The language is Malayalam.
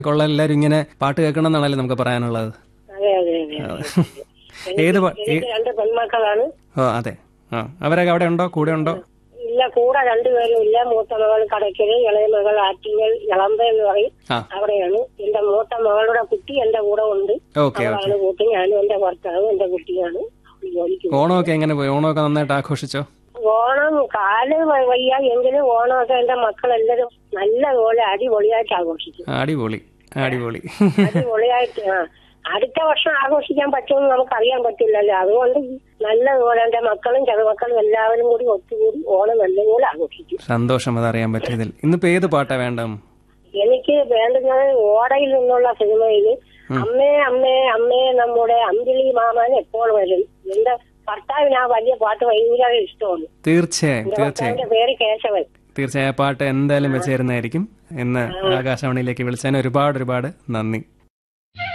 ഉള്ള എല്ലാവരും ഇങ്ങനെ പാട്ട് കേൾക്കണം എന്നാണല്ലോ നമുക്ക് പറയാനുള്ളത് അതെ അതെ അതെ അതെ. ഏത് പാ- എനിക്ക് രണ്ട് പെൺമക്കളാണ് ഓ അതെ ആ അവരൊക്കെ അവിടെ ഉണ്ടോ കൂടെ ഉണ്ടോ ഇല്ല കൂടെ രണ്ടുപേരും ഇല്ല മൂത്ത മകൾ കടയ്ക്കല് ഇളയ മകൾ ആറ്റിങ്ങൽ ഇളമ്പ എന്ന് പറയും ആ അവിടെയാണ് എന്റെ മൂത്ത മകളുടെ കുട്ടി എന്റെ കൂടെ ഉണ്ട് ഓക്കെ ഓക്കെ അവളാണ് കൂട്ടി ഞാനും എന്റെ ഭർത്താവും എന്റെ കുട്ടിയാണ് ജോലിക്ക് പോകുന്നത്. ഓണമൊക്കെ എങ്ങനെ പോയി ഓണമൊക്കെ നന്നായിട്ട് ആഘോഷിച്ചോ ഓണം കാല് വ- വയ്യ എങ്കിലും ഓണമൊക്കെ എന്റെ മക്കളെല്ലാരും നല്ലപോലെ അടിപൊളിയായിട്ട് ആഘോഷിക്കും അടിപൊളി അടിപൊളി അടിപൊളിയായിട്ട് ആ അടുത്ത വർഷം ആഘോഷിക്കാൻ പറ്റുമെന്ന് നമുക്ക് അറിയാൻ പറ്റില്ലല്ലോ അതുകൊണ്ട് നല്ലതുപോലെ എന്റെ മക്കളും ചെറുമക്കളും എല്ലാവരും കൂടി ഒത്തുകൂടി ഓണം നല്ലതുപോലെ ആഘോഷിക്കും സന്തോഷം അതറിയാൻ പറ്റിയതിൽ ഇന്നിപ്പോ ഏത് പാട്ടാ വേണ്ടം എനിക്ക് വേണ്ടുന്നത് ഓടയിൽ നിന്നുള്ള സിനിമയിൽ അമ്മേ അമ്മേ അമ്മേ നമ്മുടെ അമ്പിളി മാമൻ എപ്പോൾ വരും എന്റെ ഭർത്താവിന് ആ വലിയ പാട്ട് ഭയങ്കര ഇഷ്ടമാണ് തീർച്ചയായും എന്റെ തീർച്ചയായും ഭർത്താവിന്റെ പേര് കേശവൻ തീർച്ചയായും ആ പാട്ട് എന്തായാലും വെച്ച് തരുന്നതായിരിക്കും ഇന്ന് ആകാശവാണിയിലേക്ക് വിളിച്ചതിന് ഒരുപാട് ഒരുപാട് നന്ദി